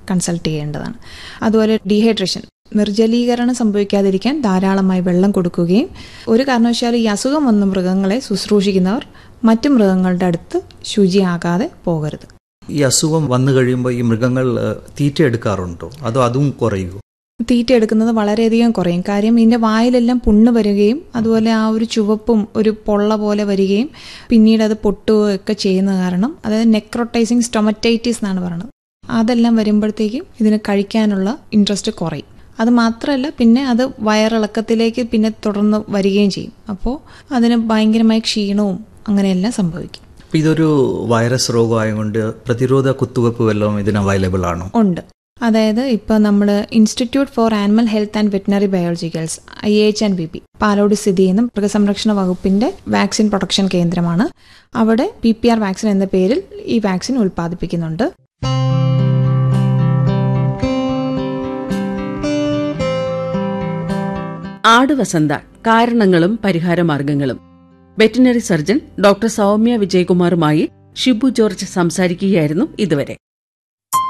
consult ചെയ്യേണ്ടതാണ് അതുപോലെ dehydration നിർജ്ജലീകരണം സംഭവിക്കാതിരിക്കാൻ ധാരാളമായി വെള്ളം കൊടുക്കുകയും ഒരു കാരണവശാലും ഈ അസുഖം വന്ന മൃഗങ്ങളെ ശുശ്രൂഷിക്കുന്നവർ മറ്റു മൃഗങ്ങളുടെ അടുത്ത് ശുചിയാകാതെ പോകരുത് ഈ അസുഖം വന്നു കഴിയുമ്പോൾ ഈ മൃഗങ്ങൾ ഏഹ്, തീറ്റ എടുക്കാറുണ്ടോ അതോ അതും കുറയുമോ തീറ്റ എടുക്കുന്നത് വളരെയധികം കുറയും കാര്യം ഇതിൻ്റെ വായിലെല്ലാം പുണ്ണ് വരികയും അതുപോലെ ആ ഒരു ചുവപ്പും ഒരു പൊള്ള പോലെ വരികയും പിന്നീട് അത് പൊട്ടുകയോ ഒക്കെ ചെയ്യുന്ന കാരണം അതായത് നെക്രോട്ടൈസിങ് സ്റ്റൊമറ്റൈറ്റിസ് എന്നാണ് പറയുന്നത് അതെല്ലാം വരുമ്പോഴത്തേക്കും ഇതിന് കഴിക്കാനുള്ള ഇൻട്രസ്റ്റ് കുറയും അത് മാത്രമല്ല പിന്നെ അത് വയറിളക്കത്തിലേക്ക് പിന്നെ തുടർന്ന് വരികയും ചെയ്യും അപ്പോൾ അതിന് ഭയങ്കരമായ ക്ഷീണവും അങ്ങനെയെല്ലാം സംഭവിക്കും അപ്പോൾ ഇതൊരു വൈറസ് രോഗമായതുകൊണ്ട് പ്രതിരോധ കുത്തിവയ്പ്പ് വല്ലതും ഇതിന് അവൈലബിൾ ആണോ ഉണ്ട് അതായത് ഇപ്പോൾ നമ്മൾ institute for animal health and veterinary biologicals I H and B P Palode സ്ഥിതി ചെയ്യുന്ന മൃഗസംരക്ഷണ വകുപ്പിന്റെ വാക്സിൻ പ്രൊഡക്ഷൻ കേന്ദ്രമാണ് അവിടെ പി പി ആർ വാക്സിൻ എന്ന പേരിൽ ഈ വാക്സിൻ ഉൽപ്പാദിപ്പിക്കുന്നുണ്ട് ആടുവസന്ത കാരണങ്ങളും പരിഹാരമാർഗങ്ങളും വെറ്റിനറി സർജൻ ഡോക്ടർ സൗമ്യ വിജയകുമാറുമായി ഷിബു ജോർജ് സംസാരിക്കുകയായിരുന്നു ഇതുവരെ